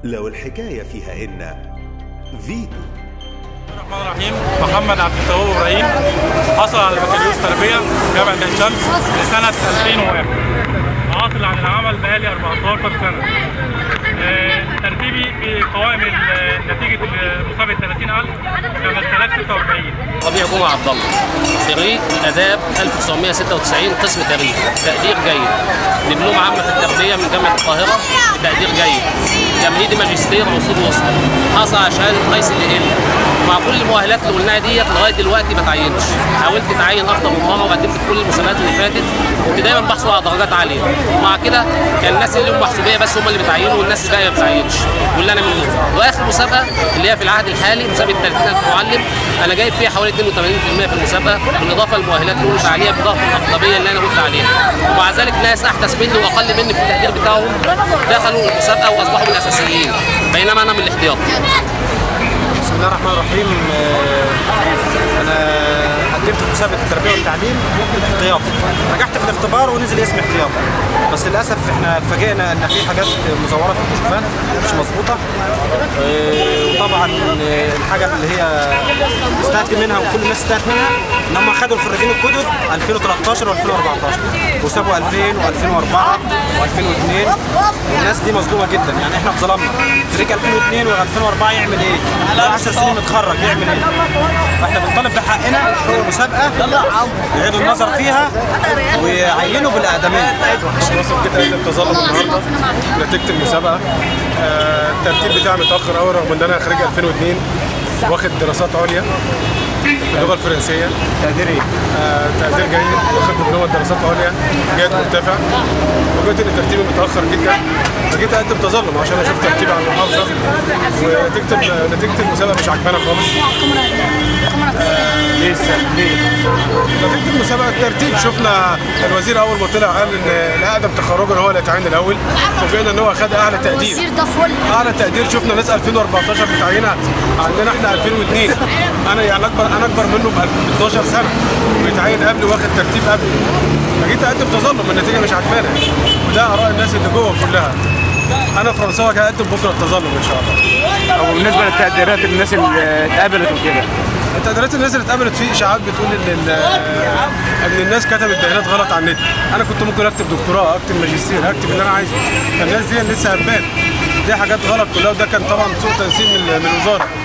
لو الحكاية فيها إن فيتو الرحمن الرحيم محمد عبد التواب ابراهيم حصل على بكالوريوس تربيه جامعه عين شمس لسنه 2001 عاطل عن العمل بقالي 14 سنه آه، ترتيبي في قوائم ال- نتيجه مسابقه 30000 كان 346 ربيع جمعة عبد الله خريج آداب 1996 قسم تاريخ تقدير جيد دبلوم عام في التربية من جامعة القاهرة تقدير جيد تمهيدي ماجستير موصول وسطى حصل على شهادة رئيس ال مع كل المؤهلات اللي قلناها ديت لغايه دلوقتي ما تعينش حاولت اتعين اكتر من مره وقدمت في كل المسابقات اللي فاتت كنت دايما بحصل على درجات عاليه ومع كده كان الناس اللي هم محسوبيه بس هم اللي بتعينوا والناس الباقيه ما بتعينش واللي انا منهم واخر مسابقه اللي هي في العهد الحالي مسابقه 30000 معلم انا جايب فيها حوالي 82% في المسابقه بالاضافه للمؤهلات اللي قلت عليها بالاضافه للاقطابيه اللي انا قلت عليها ومع ذلك ناس احدث مني واقل مني في التقدير بتاعهم دخلوا المسابقه واصبحوا من الاساسيين بينما انا من الاحتياط بسم الله الرحمن الرحيم آه، انا قدمت في مسابقه التربيه والتعليم احتياطي نجحت في الاختبار ونزل اسمي احتياطي بس للاسف احنا اتفاجئنا ان في حاجات مزوره في الكشوفات مش مظبوطه آه، وطبعا آه، الحاجه اللي هي استهت منها وكل الناس استهت منها ان هم خدوا الخريجين الجدد 2013 و2014 وسابوا 2000 و2004 و2002 والناس دي مظلومه جدا يعني احنا اتظلمنا خريج 2002 و2004 يعمل ايه؟ بقى 10 سنين متخرج يعمل ايه؟ فاحنا بنطالب بحقنا في المسابقه يعيدوا النظر فيها ويعينوا بالاقدميه وصل جيت اقدم تظلم النهارده نتيجه المسابقه آه، الترتيب بتاعي متاخر قوي رغم ان انا خريج 2002 واخد دراسات عليا في اللغه الفرنسيه تقدير ايه؟ آه، تقدير جيد واخد دبلومه دراسات عليا جيد مرتفع وجدت ان ترتيبي متاخر جدا فجيت اقدم تظلم عشان اشوف ترتيبي على المحافظه ونتيجه ال- نتيجه المسابقه مش عجبانا خالص ليه السبب؟ ليه؟ نتيجه المسابقه الترتيب شفنا الوزير اول ما طلع قال ان الاقدم تخرجا هو اللي يتعين الاول فوجئنا ان هو خد اعلى تقدير الوزير ده فل اعلى تقدير شفنا ناس 2014 متعينه عندنا احنا 2002 انا يعني اكبر انا اكبر منه ب 12 سنه ويتعين قبلي واخد ترتيب قبلي فجيت اقدم تظلم النتيجه مش عجبانا وده اراء الناس اللي جوه كلها انا فرنساوي جاي اقدم بكره التظلم ان شاء الله وبالنسبه للتقديرات الناس اللي اتقبلت وكده التقديرات الناس اللي اتقبلت في اشاعات بتقول ان ال- ان الناس كتبت بيانات غلط على النت انا كنت ممكن اكتب دكتوراه اكتب ماجستير اكتب اللي انا عايزه فالناس دي لسه هبان دي حاجات غلط كلها وده كان طبعا سوء تنسيق من من الوزاره